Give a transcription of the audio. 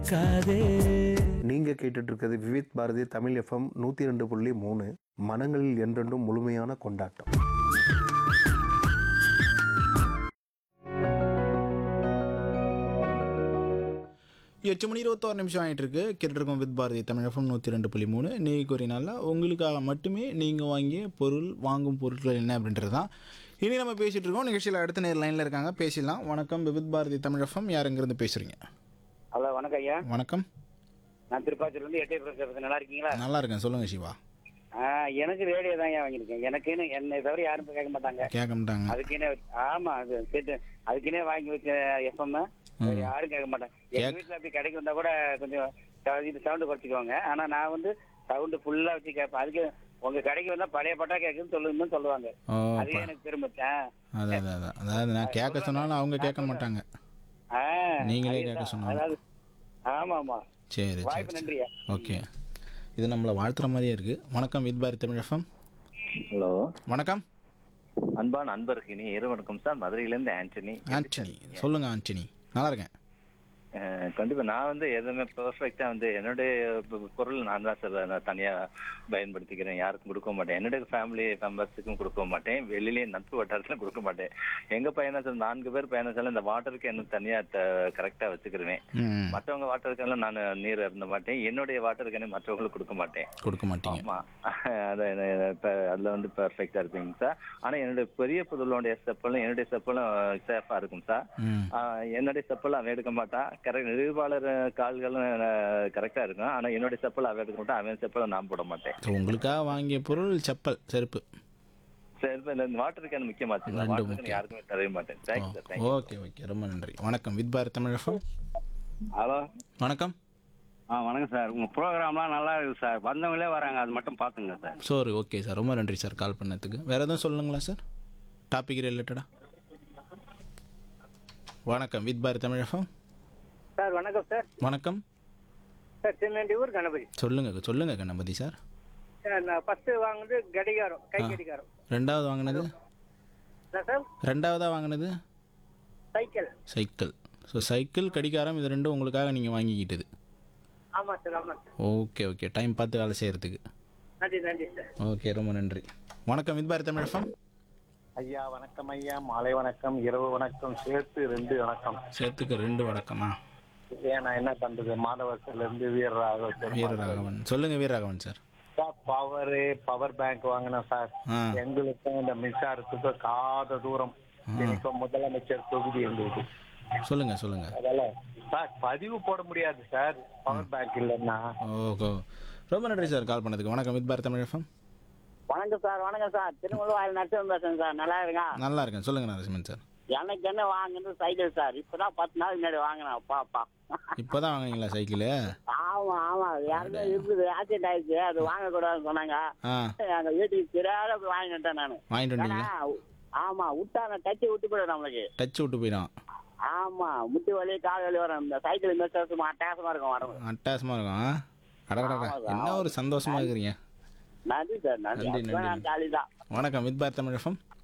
காதே நீங்க கேட்டுட்டு இருக்கிறது விவித் பாரதி தமிழ் எஃப்எம் நூத்தி ரெண்டு புள்ளி மூணு மனங்களில் என்றென்றும் முழுமையான கொண்டாட்டம் எட்டு மணி இருபத்தோரு நிமிஷம் ஆகிட்டு இருக்கு கேட்டுருக்கோம் வித் பாரதி தமிழகம் நூற்றி ரெண்டு புள்ளி மூணு இன்னைக்கு ஒரு நாளில் உங்களுக்காக மட்டுமே நீங்கள் வாங்கிய பொருள் வாங்கும் பொருட்கள் என்ன அப்படின்றது தான் இனி நம்ம பேசிகிட்டு இருக்கோம் நிகழ்ச்சியில் அடுத்த நேர் லைனில் இருக்காங்க பேசிடலாம் வணக்கம் வித் பாரதி தமிழகம் யார் எங்கேருந்து பேசுகிறீங்க ஹலோ வணக்கம் ஐயா வணக்கம் நான் திருப்பாச்சூர்லேருந்து எட்டை பேசுறது நல்லா இருக்கீங்களா நல்லா இருக்கேன் சொல்லுங்கள் சிவா ஆ, எனக்கு ரேடியோ தான் ஐயா வாங்கியிருக்கேன் எனக்குன்னு என்னை தவிர யாரும் கேட்க மாட்டாங்க கேட்க மாட்டாங்க அதுக்குன்னே ஆமா அது கேட்டு அதுக்குன்னே வாங்கி வச்ச எஃப்எம் யாரும் கேட்க மாட்டாங்க எங்க கேக்- வீட்டுல அப்படி கடைக்கு வந்தா கூட கொஞ்சம் ச- இது சவுண்டு குறைச்சிக்குவாங்க ஆனா நான் வந்து சவுண்டு ஃபுல்லா வச்சு கேட்பேன் அதுக்கு உங்க கடைக்கு வந்தா பழைய பாட்டா கேட்குன்னு சொல்லுன்னு சொல்லுவாங்க ஓ அதுவே ப- எனக்கு பெருமைச்சேன் அதான் அதான் அதான் அதாவது நான் கேட்க சொன்னாலும் அவங்க கேட்க மாட்டாங்க நீங்களே கேட்க சொன்னாங்க. அதாவது ஆமா ஆமா சரி சரி வாய்ப்பு சரி நன்றியா ஓகே இது நம்மளை வாழ்த்துற மாதிரியே இருக்குது வணக்கம் வித் பாரதி தமிழகம் ஹலோ வணக்கம் அன்பான அன்பருக்கு இனி இரு வணக்கம் சார் மதுரையிலேருந்து ஆண்டனி ஆண்டனி சொல்லுங்கள் ஆண்டனி நல்லா இருக்கேன் அஹ், கண்டிப்பா நான் வந்து எதுவுமே பெர்ஃபெக்டா வந்து என்னுடைய பொ- பொருள் நான் தான் சார் நான் தனியா பயன்படுத்திக்கிறேன் யாருக்கும் கொடுக்க மாட்டேன் என்னுடைய ஃபேமிலி மெம்பர்ஸுக்கும் கொடுக்க மாட்டேன் வெளியிலேயே நட்பு வட்டாரத்துல கொடுக்க மாட்டேன் எங்க பையனா சார் நான்கு பேர் பையனாச்சாலும் இந்த வாட்டருக்கு என்ன தனியா கரெக்டா வச்சுக்கிருவேன் ம் மற்றவங்க வாட்டருக்கெல்லாம் நான் நீர் இருந்த மாட்டேன் என்னுடைய வாட்டருக்கு மற்றவங்களுக்கு கொடுக்க மாட்டேன் கொடுக்க மாட்டீங்க ஆமா அதான் என்ன- இப்ப அதுல வந்து பெர்ஃபெக்டா இருப்பீங்க சார் ஆனா என்னுடைய பெரிய பொருளுடைய செப்பலும் என்னுடைய செப்பலும் சேஃபா இருக்கும் சார் ம் ஆஹ் என்னுடைய செப்பல் அவன் எடுக்க மாட்டான் கரெக்ட் நிருபாளர் கால்களும் கரெக்டா இருக்கும் ஆனா என்னுடைய செப்பல் அவன் எடுக்க மாட்டான் அவன் செப்பலை நான் போட மாட்டேன் ஸோ உங்களுக்காக வாங்கிய பொருள் செப்பல் செருப்பு சரி இப்ப இந்த வாட்டர் கேன் முக்கியமாச்சு ரெண்டு வாட்டர் முக்கியம். யாருக்குமே தரவே மாட்டேன் thanks sir thanks okay okay ரொம்ப நன்றி வணக்கம் வித் பாரத் தமிழகம் ஹலோ வணக்கம் ஆ வணக்கம் சார் உங்க ப்ரோக்ராம்லாம் நல்லா இருக்கு சார் வந்தவங்களே வராங்க அது மட்டும் பாத்துங்க சார் சாரி ஓகே சார் ரொம்ப நன்றி சார் கால் பண்ணதுக்கு வேறு எதுவும் சொல்லுங்களா சார் டாபிக் ரிலேட்டடா வணக்கம் வித் பாரத் தமிழகம் சார் வணக்கம் சார் வணக்கம் சார் திருநெல்வேலி ஊர் கணபதி சொல்லுங்க சொல்லுங்க கணபதி சார் சார் நான் ஃபர்ஸ்ட் வாங்குனது கடிகாரம் கை ஆ. கடிகாரம் ரெண்டாவது வாங்கினது என்ன சார் ரெண்டாவதா வாங்கினது சைக்கிள் சைக்கிள் ஸோ சைக்கிள் கடிகாரம் இது ரெண்டும் உங்களுக்காக நீங்கள் வாங்கிக்கிட்டது ஆமா சார் ஆமா சார் ஓகே ஓகே டைம் பார்த்து வேலை செய்கிறதுக்கு நன்றி நன்றி சார் ஓகே ரொம்ப நன்றி வணக்கம் வித் பாரத் தமிழகம் ஐயா வணக்கம் ஐயா மாலை வணக்கம் இரவு வணக்கம் சேர்த்து ரெண்டு வணக்கம் சேர்த்துக்கு ரெண்டு வணக்கமா ஏன் நான் என்ன பண்றது மாதவரத்துல இருந்து வீரராக வீரராகவன் சொல்லுங்க Veeraraghavan sir sir power power bank வாங்கினேன் சார் ஆ எங்களுக்கும் இந்த மின்சாரத்துக்கு காத தூரம் இப்போ முதலமைச்சர் தொகுதி எங்களுக்கு சொல்லுங்க சொல்லுங்க அதெல்லாம் சார் பதிவு போட முடியாது சார் பவர் பேங்க் இல்லைன்னா ஓகோ ரொம்ப நன்றி சார் கால் பண்ணதுக்கு வணக்கம் வித் பாரத் தமிழகம் வணக்கம் சார் வணக்கம் சார் திருமூல வாயில் நட்சம் பேசுறேன் சார் நல்லா இருக்கா நல்லா இருக்கேன் சொல்லுங்க நரசிம்மன் சார் எனக்கு என்ன வாங்குனது சைக்கிள் சார் இப்பதான் பத்து நாள் முன்னாடி வாங்கினேன் அப்பா அப்பா இப்போ தான் வாங்குனீங்களா சைக்கிளு ஆமா ஆமா யாருமே இருக்குது ஆக்சிடென்ட் ஆயிடுச்சு அது வாங்கக்கூடாதுன்னு சொன்னாங்க ஆ எங்க வீட்டுக்கு தெரியாத போய் வாங்கிட்டேன் நானு வாங்கிட்டு ஏன்னா, வந்தீங்களா ஆமா விட்டா அந்த டச்சு விட்டு போயிடும் நம்மளுக்கு டச் விட்டு போயிடும் ஆமா முட்டி வலி கால் வலி வரும் இந்த சைக்கிள் இந்த சும்மா அட்டகாசமா இருக்கும் வரணும் அட்டாசமாக இருக்கும் ஆ? அடடடா என்ன ஒரு சந்தோஷமா இருக்கிறீங்க நன்றி சார் நன்றி நன்றி, அப்பதான் நன்றி. நான் ஜாலி தான் வணக்கம் வித் பாரத் தமிழகம்